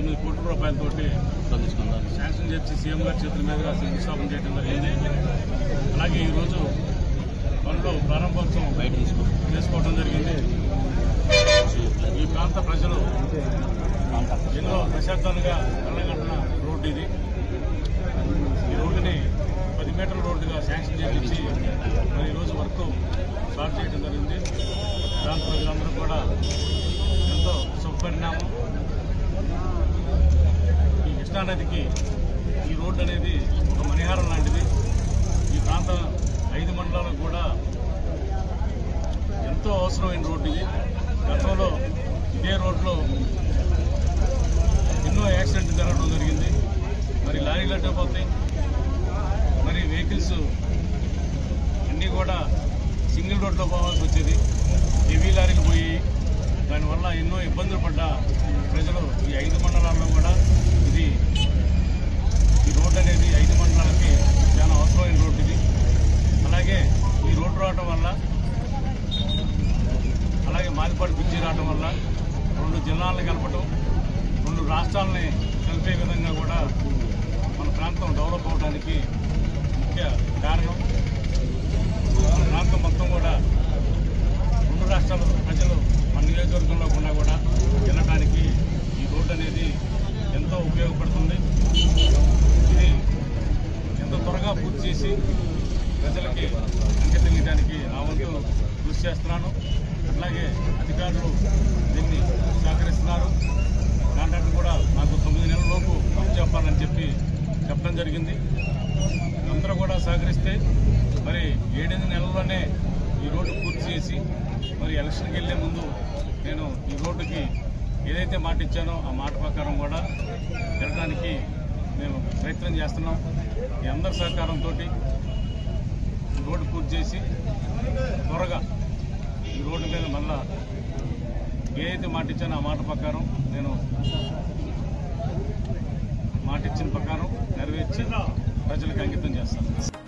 తొమ్మిది కోట్ల రూపాయలతోటి శాంక్షన్ చేసి సీఎం గారి చేతుల మీదుగా శంకుస్థాపన చేయడం జరిగింది అలాగే ఈరోజు పనులు ప్రారంభోత్సవం బయట చేసుకోవడం జరిగింది ఈ ప్రాంత ప్రజలు ఎన్నో దశాబ్దాలుగా కళ్ళగంటున్న రోడ్డు ఇది ఈ రోడ్డుని పది మీటర్ల రోడ్డుగా శాంక్షన్ చేయించి మరి ఈరోజు వర్క్ స్టార్ట్ చేయడం జరిగింది ప్రాంత ప్రజలందరూ కూడా ఎంతో శుభపరిణామం ఈ కృష్ణానదికి ఈ రోడ్డు అనేది ఒక మణిహారం లాంటిది ఈ ప్రాంతం ఐదు మండలాలకు కూడా ఎంతో అవసరమైన రోడ్డు ఇది గతంలో ఇదే రోడ్లో ఎన్నో యాక్సిడెంట్లు జరగడం జరిగింది మరి లారీలు అడ్డు పోతాయి మరి వెహికల్స్ అన్నీ కూడా సింగిల్ రోడ్లో పోవాల్సి వచ్చేది హెవీ లారీలు పోయి దానివల్ల ఎన్నో ఇబ్బందులు పడ్డ ప్రజలు ఈ ఐదు మండలాల్లో కూడా ఇది ఈ రోడ్డు అనేది ఐదు మండలాలకి చాలా అవసరమైన రోడ్డు ఇది అలాగే ఈ రోడ్డు రావడం వల్ల అలాగే మాదిపాటి బ్రిడ్జి రావడం వల్ల రెండు జిల్లాలను కలపటం రెండు రాష్ట్రాలని కలిపే విధంగా కూడా మన ప్రాంతం డెవలప్ అవడానికి ముఖ్య కారణం మన ప్రాంతం మొత్తం కూడా రెండు రాష్ట్రాల ప్రజలు మన నియోజకవర్గంలో ఉన్నా కూడా వెళ్ళడానికి ఈ రోడ్డు అనేది ఎంతో ఉపయోగపడుతుంది ఇది ఎంత త్వరగా పూర్తి చేసి ప్రజలకి అంకితం ఇవ్వడానికి నా వంతు కృషి చేస్తున్నాను అట్లాగే అధికారులు దీన్ని సహకరిస్తున్నారు కాంట్రాక్టర్ కూడా నాకు తొమ్మిది నెలల లోపు అప్పు చెప్పాలని చెప్పి చెప్పడం జరిగింది అందరూ కూడా సహకరిస్తే మరి ఏడెనిమిది నెలల్లోనే ఈ రోడ్డు పూర్తి చేసి మరి ఎలక్షన్కి వెళ్ళే ముందు నేను ఈ రోడ్డుకి ఏదైతే మాట ఇచ్చానో ఆ మాట ప్రకారం కూడా వెళ్ళడానికి మేము ప్రయత్నం చేస్తున్నాం మీ అందరి సహకారంతో రోడ్డు పూర్తి చేసి త్వరగా ఈ రోడ్డు మీద మళ్ళా ఏదైతే మాట ఇచ్చానో ఆ మాట ప్రకారం నేను మాట ఇచ్చిన ప్రకారం నెరవేర్చి ప్రజలకు అంకితం చేస్తాను